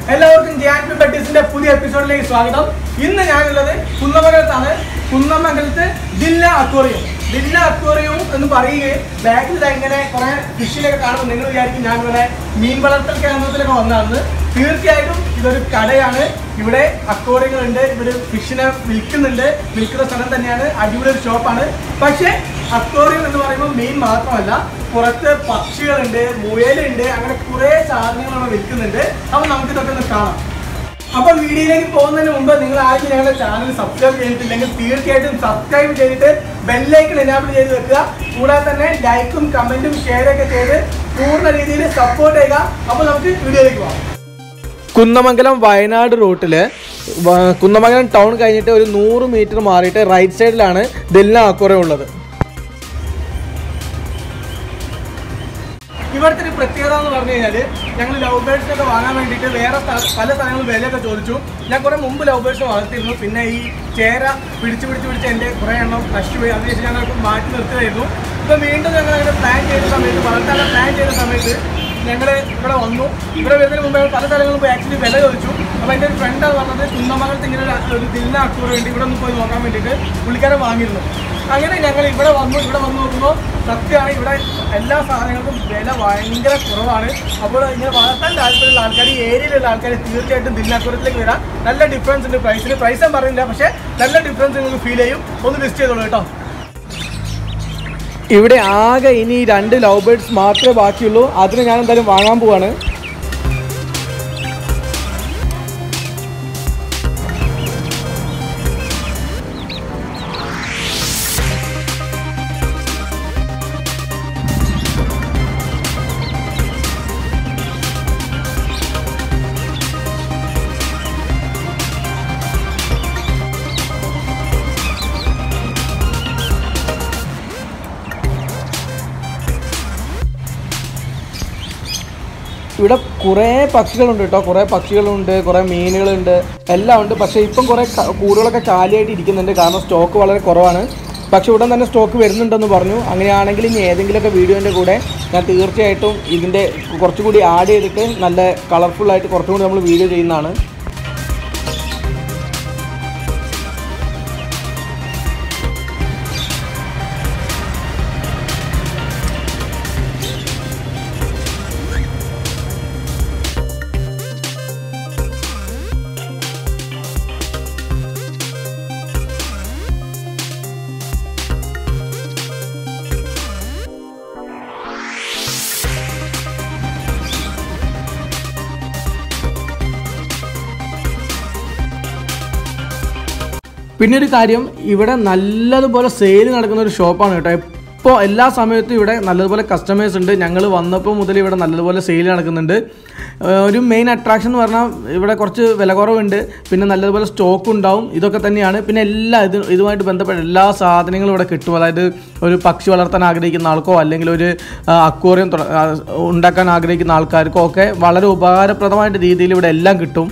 എല്ലാവർക്കും ഗ്യാൻ പി ബഡീസിന്റെ പുതിയ എപ്പിസോഡിലേക്ക് സ്വാഗതം ഇന്ന് ഞാനുള്ളത് കുന്നമംഗലത്താണ് കുന്നമംഗലത്ത് ജില്ല അക്വേറിയം ജില്ല അക്വേറിയം എന്ന് പറയുകയും ബാക്കിൽ ദാ ഇങ്ങനെ കുറെ ഫിഷിലൊക്കെ കാണുമ്പോൾ നിങ്ങൾ വിചാരിക്കും ഞാൻ ഇവിടെ മീൻ വളർത്തൽ കേന്ദ്രത്തിലൊക്കെ വന്നതാണ് തീർച്ചയായിട്ടും ഇതൊരു കടയാണ് ഇവിടെ അക്വേറിയങ്ങളുണ്ട് ഇവിടെ ഫിഷിനെ വിൽക്കുന്നുണ്ട് വിൽക്കുന്ന സ്ഥലം തന്നെയാണ് അടിപൊളി ഒരു ഷോപ്പാണ് പക്ഷേ അക്വേറിയം എന്ന് പറയുമ്പോൾ മീൻ മാത്രമല്ല പുറത്ത് പക്ഷികളുണ്ട് മുയലുണ്ട് അങ്ങനെ കുറെ സാധനങ്ങൾ അവിടെ വിൽക്കുന്നുണ്ട് അപ്പൊ നമുക്ക് ഇതൊക്കെ ഒന്ന് കാണാം അപ്പൊ വീഡിയോയിലേക്ക് പോകുന്നതിന് മുമ്പ് നിങ്ങൾ ആരും ഞങ്ങളുടെ ചാനൽ സബ്സ്ക്രൈബ് ചെയ്തിട്ടില്ലെങ്കിൽ തീർച്ചയായിട്ടും സബ്സ്ക്രൈബ് ചെയ്തിട്ട് ബെല്ലൈക്കൺ എനാബിൾ ചെയ്ത് വെക്കുക കൂടാതെ തന്നെ ലൈക്കും കമന്റും ഷെയറൊക്കെ ചെയ്ത് പൂർണ്ണ രീതിയിൽ സപ്പോർട്ട് ചെയ്യുക അപ്പൊ നമുക്ക് വീഡിയോയിലേക്ക് പോകാം കുന്നമംഗലം വയനാട് റൂട്ടില് വ- കുന്നമംഗലം ടൗൺ കഴിഞ്ഞിട്ട് ഒരു നൂറ് മീറ്റർ മാറിയിട്ട് റൈറ്റ് സൈഡിലാണ് ദില്ല അക്വറ ഉള്ളത് ഇവിടുത്തെ ഒരു പ്രത്യേകത എന്ന് പറഞ്ഞു കഴിഞ്ഞാല് ഞങ്ങൾ ലവ് ബേർഡ്സ് ഒക്കെ വാങ്ങാൻ വേണ്ടിയിട്ട് വേറെ സ്ഥല- പല സ്ഥലങ്ങളിൽ വിലയൊക്കെ ചോദിച്ചു ഞാൻ കുറെ മുമ്പ് ലവ് ബേർഡ്സ് വളർത്തിയിരുന്നു പിന്നെ ഈ ചേര പിടിച്ച് പിടിച്ച് പിടിച്ച് എൻ്റെ കുറെ എണ്ണം നശിച്ചുപോയി അതിനുശേഷം ഞങ്ങൾ മാറ്റി നിർത്തുകയായിരുന്നു ഇപ്പൊ വീണ്ടും ഞങ്ങൾ അങ്ങനെ പ്ലാൻ ചെയ്ത സമയത്ത് വളർത്താൻ പ്ലാൻ ചെയ്ത സമയത്ത് ഞങ്ങൾ ഇവിടെ വന്നു ഇവിടെ വരുന്നതിന് മുമ്പ് ഞങ്ങൾ പല സ്ഥലങ്ങളിൽ പോയി ആക്ച്വലി വില ചോദിച്ചു അപ്പോൾ എൻ്റെ ഒരു ഫ്രണ്ടാണ് പറഞ്ഞത് കുന്നമംഗലത്ത് ഇങ്ങനെ ഒരു- ഒരു ദില്ല അക്കൂർ വേണ്ടി ഇവിടെ ഒന്ന് പോയി നോക്കാൻ വേണ്ടിയിട്ട് പുള്ളിക്കാരൻ വാങ്ങിയിരുന്നു അങ്ങനെ ഞങ്ങൾ ഇവിടെ വന്നു ഇവിടെ വന്ന് നോക്കുമ്പോൾ സത്യമാണ് ഇവിടെ എല്ലാ സാധനങ്ങൾക്കും വില ഭയങ്കര കുറവാണ് അപ്പോൾ ഇങ്ങനെ വളർത്താൻ താല്പര്യമുള്ള ആൾക്കാർ ഈ ഏരിയയിലുള്ള ആൾക്കാർ തീർച്ചയായിട്ടും ദില്ലാക്കുറത്തിലേക്ക് വരാം നല്ല ഡിഫറൻസ് ഉണ്ട് പ്രൈസിന് പ്രൈസ് ഞാൻ പറയുന്നില്ല പക്ഷേ നല്ല ഡിഫറൻസ് നിങ്ങൾക്ക് ഫീൽ ചെയ്യും ഒന്ന് ലിസ്റ്റ് ചെയ്തോളൂ കേട്ടോ ഇവിടെ ആകെ ഇനി രണ്ട് ലവ് ബേർഡ്സ് മാത്രമേ ബാക്കിയുള്ളൂ അതിന് ഞാൻ എന്തായാലും വാങ്ങാൻ പോവാണ് ഇവിടെ കുറേ പക്ഷികളുണ്ട് കേട്ടോ കുറേ പക്ഷികളുണ്ട് കുറേ മീനുകളുണ്ട് എല്ലാം ഉണ്ട് പക്ഷേ ഇപ്പം കുറേ ക- കൂടുകളൊക്കെ കാലിയായിട്ട് ഇരിക്കുന്നുണ്ട് കാരണം സ്റ്റോക്ക് വളരെ കുറവാണ് പക്ഷേ ഉടൻ തന്നെ സ്റ്റോക്ക് വരുന്നുണ്ടെന്ന് പറഞ്ഞു അങ്ങനെയാണെങ്കിൽ ഇനി ഏതെങ്കിലുമൊക്കെ വീഡിയോൻ്റെ കൂടെ ഞാൻ തീർച്ചയായിട്ടും ഇതിൻ്റെ കുറച്ചുകൂടി ആഡ് ചെയ്തിട്ട് നല്ല കളർഫുള്ളായിട്ട് കുറച്ചും കൂടി നമ്മൾ വീഡിയോ ചെയ്യുന്നതാണ് പിന്നെ ഒരു കാര്യം ഇവിടെ നല്ലതുപോലെ സെയിൽ നടക്കുന്ന ഒരു ഷോപ്പാണ് കേട്ടോ ഇപ്പോൾ എല്ലാ സമയത്തും ഇവിടെ നല്ലതുപോലെ കസ്റ്റമേഴ്സ് ഉണ്ട് ഞങ്ങൾ വന്നപ്പോൾ മുതൽ ഇവിടെ നല്ലതുപോലെ സെയിൽ നടക്കുന്നുണ്ട് ഏഹ് ഒരു മെയിൻ അട്രാക്ഷൻ എന്ന് പറഞ്ഞാൽ ഇവിടെ കുറച്ച് വില കുറവുണ്ട് പിന്നെ നല്ലതുപോലെ സ്റ്റോക്ക് ഉണ്ടാവും ഇതൊക്കെ തന്നെയാണ് പിന്നെ എല്ലാ ഇത് ഇതുമായിട്ട് ബന്ധപ്പെട്ട എല്ലാ സാധനങ്ങളും ഇവിടെ കിട്ടും അതായത് ഒരു പക്ഷി വളർത്താൻ ആഗ്രഹിക്കുന്ന ആൾക്കോ അല്ലെങ്കിൽ ഒരു അക്വേറിയം ഉണ്ടാക്കാൻ ആഗ്രഹിക്കുന്ന ആൾക്കാർക്കോ ഒക്കെ വളരെ ഉപകാരപ്രദമായിട്ട് രീതിയിൽ ഇവിടെ എല്ലാം കിട്ടും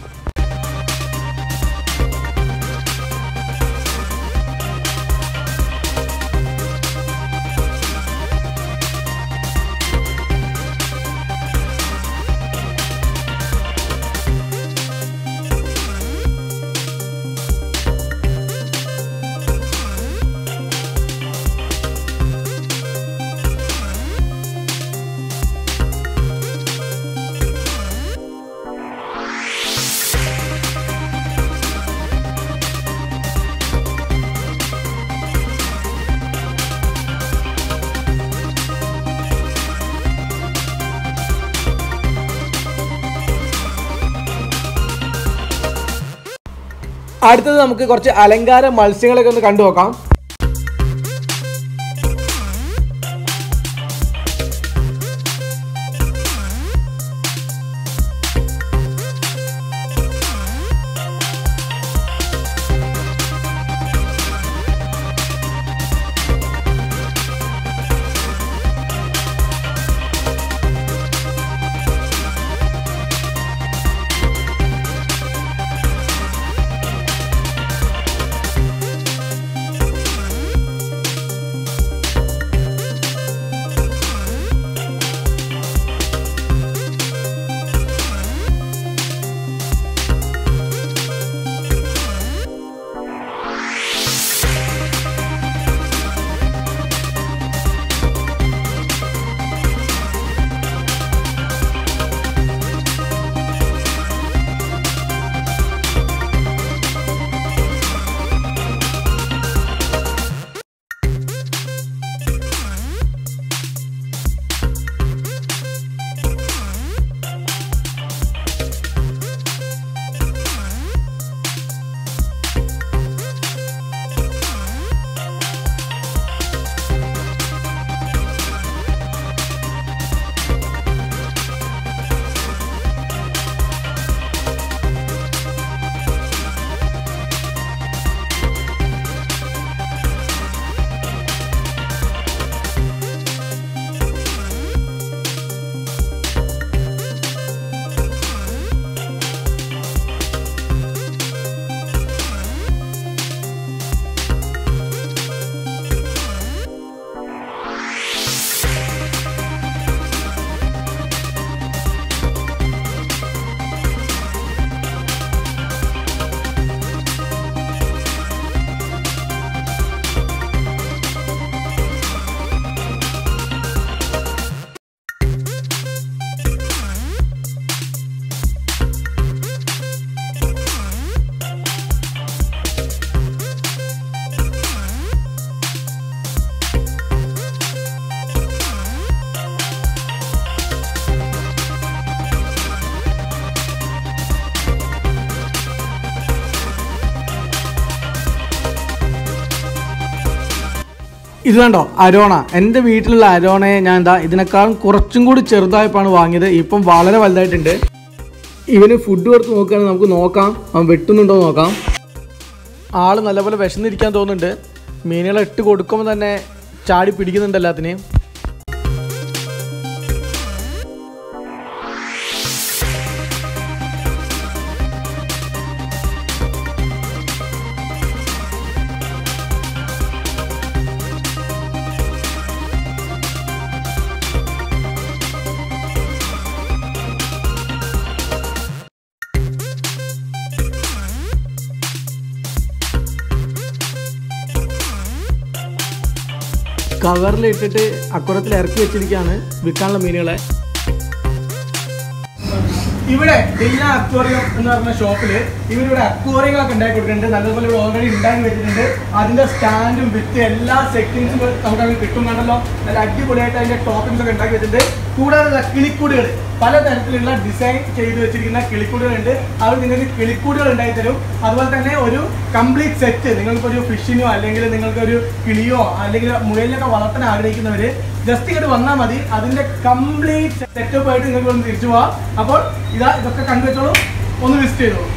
അടുത്തത് നമുക്ക് കുറച്ച് അലങ്കാര മത്സ്യങ്ങളൊക്കെ ഒന്ന് കണ്ടു നോക്കാം ഇത് കണ്ടോ അരോണ എൻ്റെ വീട്ടിലുള്ള അരോണയെ ഞാൻ എന്താ ഇതിനേക്കാളും കുറച്ചും കൂടി ചെറുതായപ്പോഴാണ് വാങ്ങിയത് ഇപ്പം വളരെ വലുതായിട്ടുണ്ട് ഇവന് ഫുഡ് കൊടുത്ത് നോക്കുകയാണെങ്കിൽ നമുക്ക് നോക്കാം അവൻ വെട്ടുന്നുണ്ടോ എന്ന് നോക്കാം ആള് നല്ലപോലെ വിശന്നിരിക്കാൻ തോന്നുന്നുണ്ട് മീനുകളെ ഇട്ട് കൊടുക്കുമ്പോൾ തന്നെ ചാടി പിടിക്കുന്നുണ്ട് എല്ലാത്തിനെയും കവറിൽ ഇട്ടിട്ട് അക്കുറത്തിൽ ഇറക്കി വെച്ചിരിക്കുകയാണ് വിൽക്കാനുള്ള മീനുകളെ ഇവിടെ ഡില്ല അക്വേറിയം എന്ന് പറഞ്ഞ ഷോപ്പില് ഇവരിവിടെ അക്വേറിയങ്ങളൊക്കെ ഉണ്ടാക്കി കൊടുക്കുന്നുണ്ട് നല്ലപോലെ ഇവിടെ ഓൾറെഡി ഉണ്ടാക്കി വെച്ചിട്ടുണ്ട് അതിന്റെ സ്റ്റാൻഡും വിത്ത് എല്ലാ സെറ്റിങ്സും നമുക്ക് അങ്ങനെ കിട്ടും കണ്ടല്ലോ നല്ല അടിപൊളിയായിട്ട് അതിന്റെ ടോപ്പിംഗ്സ് ഒക്കെ ഉണ്ടാക്കി വെച്ചിട്ടുണ്ട് കൂടാതെ കിളിക്കൂടുകൾ പല തരത്തിലുള്ള ഡിസൈൻ ചെയ്ത് വെച്ചിരിക്കുന്ന കിളിക്കൂടുകളുണ്ട് അവർ നിങ്ങൾക്ക് കിളിക്കൂടുകൾ ഉണ്ടായി തരും അതുപോലെ തന്നെ ഒരു കംപ്ലീറ്റ് സെറ്റ് നിങ്ങൾക്ക് ഒരു ഫിഷിനോ അല്ലെങ്കിൽ നിങ്ങൾക്ക് ഒരു കിളിയോ അല്ലെങ്കിൽ മുയലിനൊക്കെ വളർത്താൻ ആഗ്രഹിക്കുന്നവര് ജസ്റ്റ് ഇങ്ങോട്ട് വന്നാൽ മതി അതിന്റെ കംപ്ലീറ്റ് സെറ്റപ്പ് ആയിട്ട് നിങ്ങൾക്ക് ഒന്ന് തിരിച്ചു പോവാം അപ്പോൾ ഇതാ ഇതൊക്കെ കണ്ടുവെച്ചോളൂ ഒന്ന് വിസിറ്റ് ചെയ്തോളൂ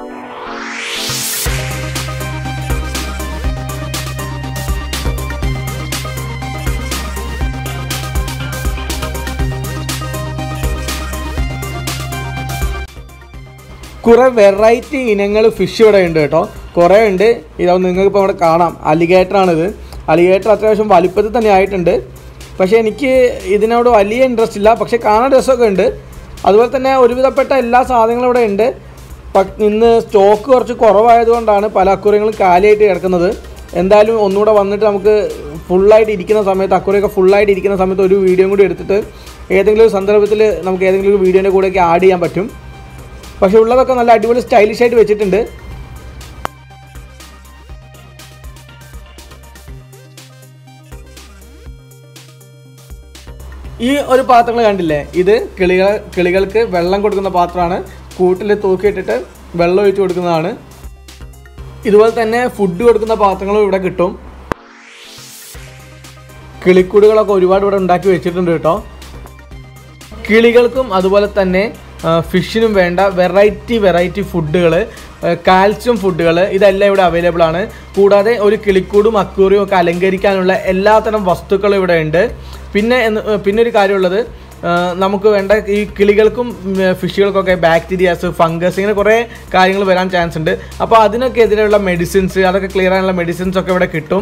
കുറേ വെറൈറ്റി ഇനങ്ങൾ ഫിഷ് ഇവിടെ ഉണ്ട് കേട്ടോ കുറേ ഉണ്ട് ഇതാവും നിങ്ങൾക്ക് ഇപ്പോൾ ഇവിടെ കാണാം അലിഗേറ്റർ ആണിത് അലിഗേറ്റർ അത്യാവശ്യം വലിപ്പത്തിൽ തന്നെ ആയിട്ടുണ്ട് പക്ഷേ എനിക്ക് ഇതിനോട് വലിയ ഇൻട്രസ്റ്റ് ഇല്ല പക്ഷേ കാണാൻ രസമൊക്കെ ഉണ്ട് അതുപോലെ തന്നെ ഒരുവിധപ്പെട്ട എല്ലാ സാധനങ്ങളും ഇവിടെ ഉണ്ട് പ- ഇന്ന് സ്റ്റോക്ക് കുറച്ച് കുറവായതുകൊണ്ടാണ് പല അക്കൂറിയങ്ങളും കാലിയായിട്ട് കിടക്കുന്നത് എന്തായാലും ഒന്നുകൂടെ വന്നിട്ട് നമുക്ക് ഫുള്ളായിട്ട് ഇരിക്കുന്ന സമയത്ത് അക്കൂറിയൊക്കെ ഫുള്ളായിട്ട് ഇരിക്കുന്ന സമയത്ത് ഒരു വീഡിയോ കൂടി എടുത്തിട്ട് ഏതെങ്കിലും ഒരു സന്ദർഭത്തിൽ നമുക്ക് ഏതെങ്കിലും ഒരു വീഡിയോൻ്റെ കൂടെയൊക്കെ ആഡ് ചെയ്യാൻ പറ്റും പക്ഷെ ഉള്ളതൊക്കെ നല്ല അടിപൊളി സ്റ്റൈലിഷ് ആയിട്ട് വെച്ചിട്ടുണ്ട് ഈ ഒരു പാത്രങ്ങൾ കണ്ടില്ലേ ഇത് കിളികൾ കിളികൾക്ക് വെള്ളം കൊടുക്കുന്ന പാത്രമാണ് കൂട്ടിൽ തൂക്കിയിട്ടിട്ട് വെള്ളം ഒഴിച്ച് കൊടുക്കുന്നതാണ് ഇതുപോലെ തന്നെ ഫുഡ് കൊടുക്കുന്ന പാത്രങ്ങളും ഇവിടെ കിട്ടും കിളിക്കൂടുകളൊക്കെ ഒരുപാട് ഇവിടെ ഉണ്ടാക്കി വെച്ചിട്ടുണ്ട് കേട്ടോ കിളികൾക്കും അതുപോലെ തന്നെ ആ, ഫിഷിനും വേണ്ട വെറൈറ്റി വെറൈറ്റി ഫുഡുകൾ കാൽസ്യം ഫുഡുകൾ ഇതെല്ലാം ഇവിടെ അവൈലബിൾ ആണ് കൂടാതെ ഒരു കിളിക്കൂടും അക്വേറിയും ഒക്കെ അലങ്കരിക്കാനുള്ള എല്ലാത്തരം വസ്തുക്കളും ഇവിടെ ഉണ്ട് പിന്നെ എന്ന് പിന്നെ ഒരു കാര്യമുള്ളത് ആ, നമുക്ക് വേണ്ട ഈ കിളികൾക്കും ഉം, ഫിഷുകൾക്കൊക്കെ ബാക്ടീരിയാസ് ഫംഗസ് ഇങ്ങനെ കുറേ കാര്യങ്ങൾ വരാൻ ചാൻസ് ഉണ്ട് അപ്പോൾ അതിനൊക്കെ എതിരെയുള്ള മെഡിസിൻസ് അതൊക്കെ ക്ലിയർ ആയുള്ള മെഡിസിൻസ് ഒക്കെ ഇവിടെ കിട്ടും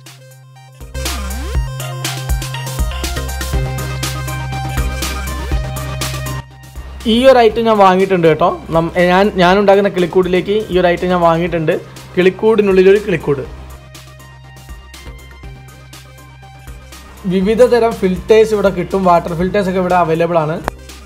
ഈ ഒരു ഐറ്റം ഞാൻ വാങ്ങിയിട്ടുണ്ട് കേട്ടോ നം- ഞാൻ ഞാൻ ഉണ്ടാക്കുന്ന കിളിക്കൂടിലേക്ക് ഈ ഒരു ഐറ്റം ഞാൻ വാങ്ങിയിട്ടുണ്ട് കിളിക്കൂടിനുള്ളിലൊരു കിളിക്കൂട് വിവിധ തരം ഫിൽറ്റേഴ്സ് ഇവിടെ കിട്ടും വാട്ടർ ഫിൽറ്റേഴ്സ് ഒക്കെ ഇവിടെ അവൈലബിൾ ആണ്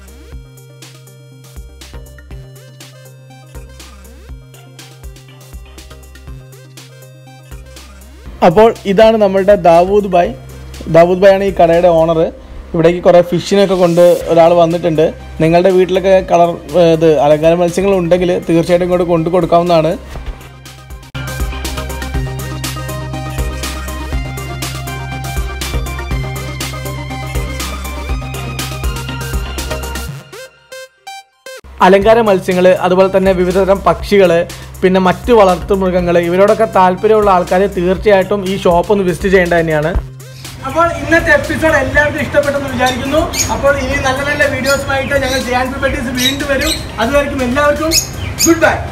അപ്പോൾ ഇതാണ് നമ്മളുടെ ദാവൂദ് ഭായ് ദാവൂദ് ഭായ് ആണ് ഈ കടയുടെ ഓണർ ഇവിടേക്ക് കുറേ ഫിഷിനൊക്കെ കൊണ്ട് ഒരാൾ വന്നിട്ടുണ്ട് നിങ്ങളുടെ വീട്ടിലൊക്കെ കളർ ഏർ, ഇത് അലങ്കാര മത്സ്യങ്ങൾ ഉണ്ടെങ്കിൽ തീർച്ചയായിട്ടും ഇങ്ങോട്ട് കൊണ്ടു കൊടുക്കാവുന്നതാണ് അലങ്കാര മത്സ്യങ്ങൾ അതുപോലെ തന്നെ വിവിധതരം പക്ഷികൾ പിന്നെ മറ്റു വളർത്തു മൃഗങ്ങൾ ഇവരോടൊക്കെ താല്പര്യമുള്ള ആൾക്കാർ തീർച്ചയായിട്ടും ഈ ഷോപ്പ് ഒന്ന് വിസിറ്റ് ചെയ്യേണ്ടത് തന്നെയാണ് അപ്പോൾ ഇന്നത്തെ എപ്പിസോഡ് എല്ലാവർക്കും ഇഷ്ടപ്പെട്ടെന്ന് വിചാരിക്കുന്നു അപ്പോൾ ഇനി നല്ല നല്ല വീഡിയോസുമായിട്ട് ഞങ്ങൾ ജയാൻ പെട്ടീസ് വീണ്ടും വരും അതുവരെയും എല്ലാവർക്കും ഗുഡ് ബൈ